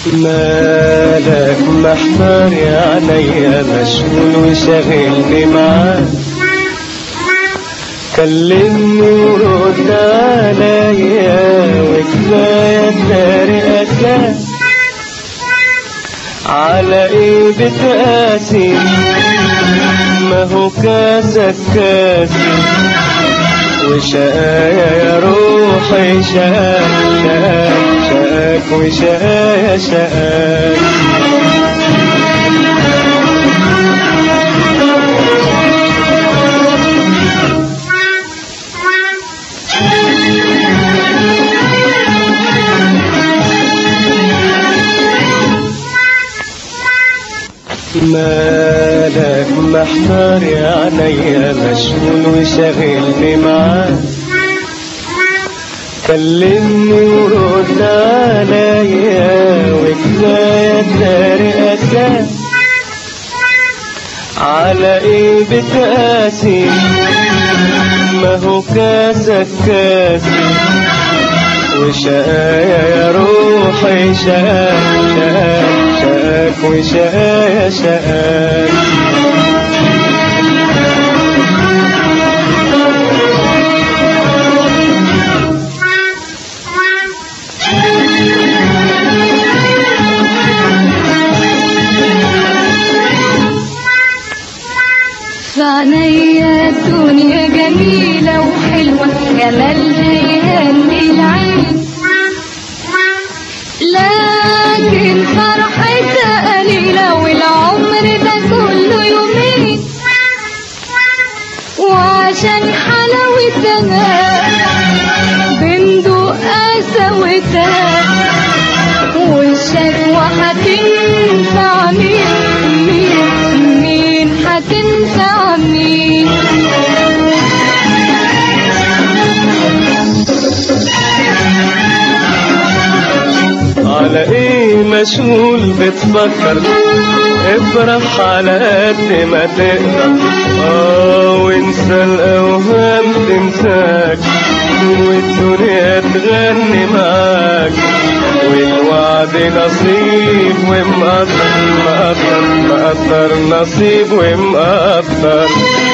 مالك محتار يا عينيا مشغول وشاغلني معاك كلمني ورد عليا وكفاية طريقك على ايه بتقاسي ما هو كاسك كاسي وشقايا يا روحي شقاك شقاك شقاك وشقايا شقاك مالك محتار يا عينيا مشغول وشاغلني معاك كلمني ورد عليا وكفاية طريقك على ايه بتقاسي ما هو كاسك كاسي وشقايا يا روحي شقاك شقاك شقاك وشقايا شقاك فعنيا الدنيا جميلة وحلوة جمالها يهني العين لكن فرحتها قليلة والعمر ده كله يومين وعشان حلاوتها بندق قسوتها والشكوى هتنفع مين مين مين هتنفع مين على ايه مشغول بتفكر افرح على قد ما تقدر اه وانسى الاوهام تنساك والدنيا تغني معاك والوعد نصيب ومقدر مقدر مقدر نصيب ومقدر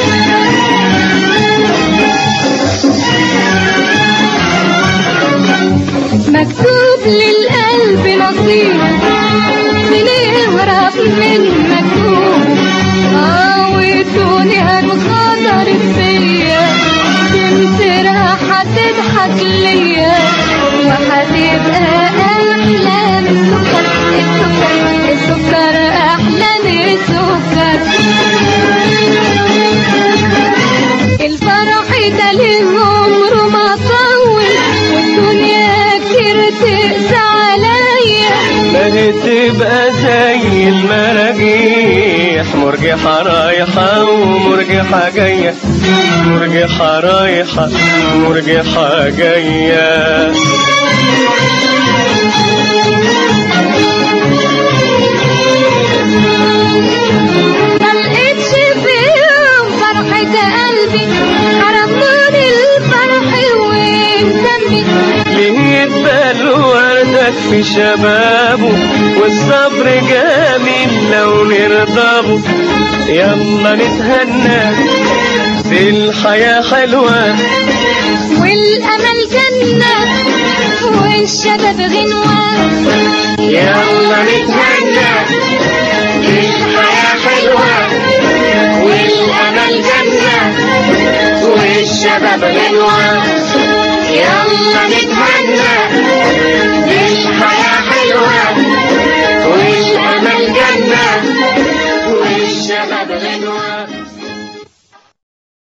مكتوب للقلب نصيب بنهرب من مكتوب اه والدنيا انخطرت فيا تمسرها هتضحك ليا وهتبقى احلى من السكر السكر السكر احلى من السكر الفرح ده ليه عمره ما طول والدنيا كتير تقسى عليا ما هي تبقى زي المراجيح مرجحة رايحة ومرجحة جاية مرجحة رايحة مرجحة جاية ما لقيتش فيهم فرحة قلبي حرموني الفرح ومسمي ليه يتبال وردك في شبابه والصبر جميل لو نرضبه يلا نتهنى في الحياة حلوة والأمل جنة والشباب غنوة يلا نتهنى الحياة حلوة والأمل جنة والشباب غنوة يلا نتهنى